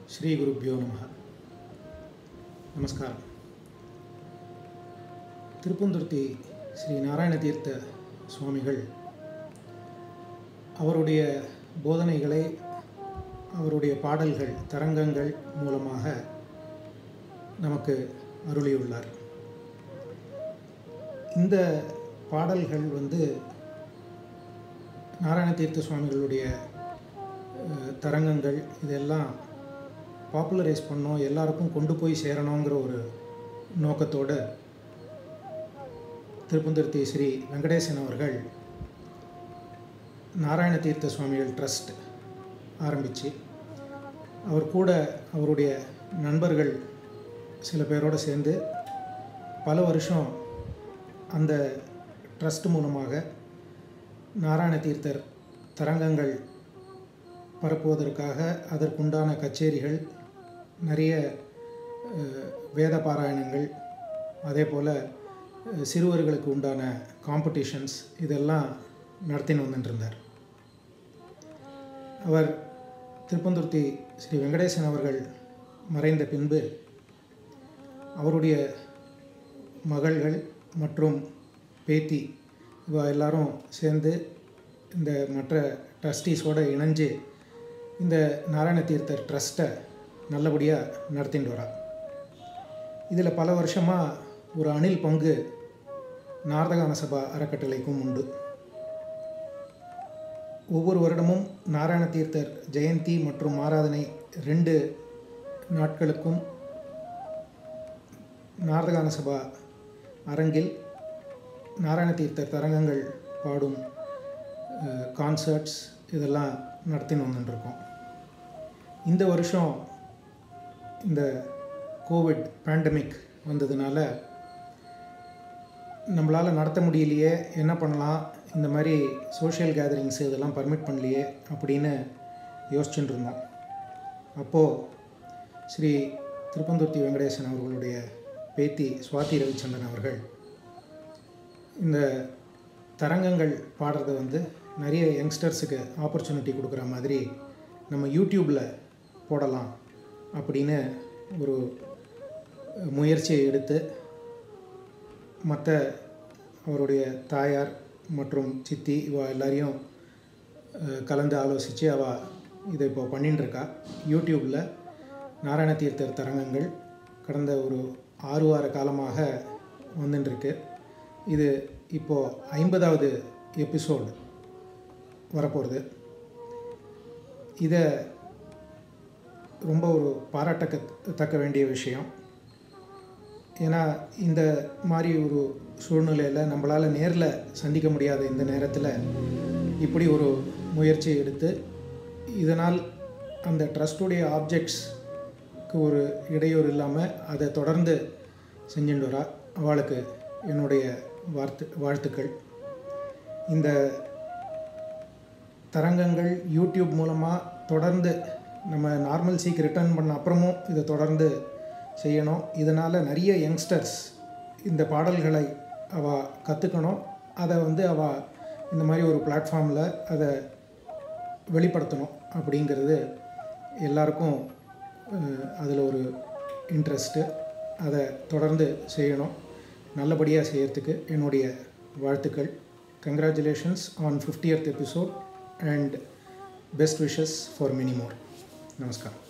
ಶ್ರೀ ಗುರುಭ್ಯೋ ನಮಃ நமஸ்காரம் திருப்பந்துர்த்தி ஸ்ரீ நாராயண தீர்த்த சுவாமிகள் அவருடைய போதனைகளை அவருடைய பாடல்கள் தரங்கங்கள் மூலமாக நமக்கு அருளியுள்ளார் இந்த பாடல்கள் வந்து நாராயண தீர்த்த சுவாமிகளுடைய அஹ், தரங்கங்கள் இதெல்லாம் பாப்புலரைஸ் பண்ணோம் எல்லாருக்கும் கொண்டு போய் சேரணுங்கிற ஒரு நோக்கத்தோடு திருப்பந்துர்த்தி ஸ்ரீ வெங்கடேசன் அவர்கள் நாராயண தீர்த்த சுவாமிகள் ட்ரஸ்ட் ஆரம்பித்து அவர் கூட அவருடைய நண்பர்கள் சில பேரோடு சேர்ந்து பல வருஷம் அந்த ட்ரஸ்ட் மூலமாக நாராயண தீர்த்தர் தரங்கங்கள் பரப்புவதற்காக அதற்குண்டான கச்சேரிகள் நிறைய அஹ், வேத பாராயணங்கள் அதே போல் அஹ், சிறுவர்களுக்கு உண்டான காம்படிஷன்ஸ் இதெல்லாம் நடத்தின்னு வந்துட்டு இருந்தார் அவர் திருப்பந்துர்த்தி ஸ்ரீ வெங்கடேசன் அவர்கள் மறைந்த பின்பு அவருடைய மகள்கள் மற்றும் பேத்தி இவ எல்லாரும் சேர்ந்து இந்த மற்ற ட்ரஸ்டீஸோடு இணைஞ்சு இந்த நாராயண தீர்த்தர் ட்ரஸ்ட்டை நல்லபடியாக நடத்திட்டு வரா இதில் பல வருஷமாக ஒரு அணில் பங்கு நாரதகான சபா அறக்கட்டளைக்கும் உண்டு ஒவ்வொரு வருடமும் நாராயண தீர்த்தர் ஜெயந்தி மற்றும் ஆராதனை ரெண்டு நாட்களுக்கும் நாரதகான சபா அரங்கில் நாராயண தீர்த்தர் தரங்கங்கள் பாடும் கான்சர்ட்ஸ் இதெல்லாம் நடத்தின்னு வந்துட்டுருக்கோம் இந்த வருஷம் இந்த கோவிட் பேண்டமிக் வந்ததுனால நம்மளால் நடத்த முடியலையே என்ன பண்ணலாம் இந்த மாதிரி சோஷியல் கேதரிங்ஸ் இதெல்லாம் பர்மிட் பண்ணலையே அப்படின்னு யோசிச்சுட்டு இருந்தோம் அப்போது ஸ்ரீ திருப்பந்துர்த்தி வெங்கடேசன் அவர்களுடைய பேத்தி சுவாதி ரவிச்சந்திரன் அவர்கள் இந்த தரங்கங்கள் பாடுறத வந்து நிறைய யங்ஸ்டர்ஸுக்கு ஆப்பர்ச்சுனிட்டி கொடுக்குற மாதிரி நம்ம யூடியூப்பில் போடலாம் அப்படின்னு ஒரு முயற்சியை எடுத்து மற்ற அவருடைய தாயார் மற்றும் சித்தி இவ எல்லாரையும் அஹ், கலந்து ஆலோசித்து அவள் இதை இப்போ பண்ணின்னு இருக்கா யூடியூப்பில் நாராயண தீர்த்தர் தரங்கங்கள் கடந்த ஒரு ஆறு வார காலமாக வந்துட்டுருக்கு இது இப்போது ஐம்பதாவது எபிசோடு வரப்போகிறது இதை ரொம்ப ஒரு பாராட்டக்க தக்க வேண்டிய விஷயம் ஏன்னா இந்த மாதிரி ஒரு சூழ்நிலையில் நம்மளால் நேரில் சந்திக்க முடியாத இந்த நேரத்தில் இப்படி ஒரு முயற்சி எடுத்து இதனால் அந்த ட்ரஸ்டுடைய ஆப்ஜெக்ட்ஸ்க்கு ஒரு இடையூறு இல்லாமல் அதை தொடர்ந்து செஞ்சுட்டு வரா அவளுக்கு என்னுடைய வாழ்த்து வாழ்த்துக்கள் இந்த தரங்கங்கள் யூடியூப் மூலமாக தொடர்ந்து நம்ம நார்மல் சீக்கு ரிட்டர்ன் பண்ண அப்புறமும் இதை தொடர்ந்து செய்யணும் இதனால் நிறைய யங்ஸ்டர்ஸ் இந்த பாடல்களை அவள் கற்றுக்கணும் அதை வந்து அவள் இந்த மாதிரி ஒரு பிளாட்ஃபார்மில் அதை வெளிப்படுத்தணும் அப்படிங்கிறது எல்லாருக்கும் அதில் ஒரு இன்ட்ரெஸ்ட்டு அதை தொடர்ந்து செய்யணும் நல்லபடியாக செய்யறதுக்கு என்னுடைய வாழ்த்துக்கள் congratulations on fiftieth episode and best wishes for many more நமஸ்காரம்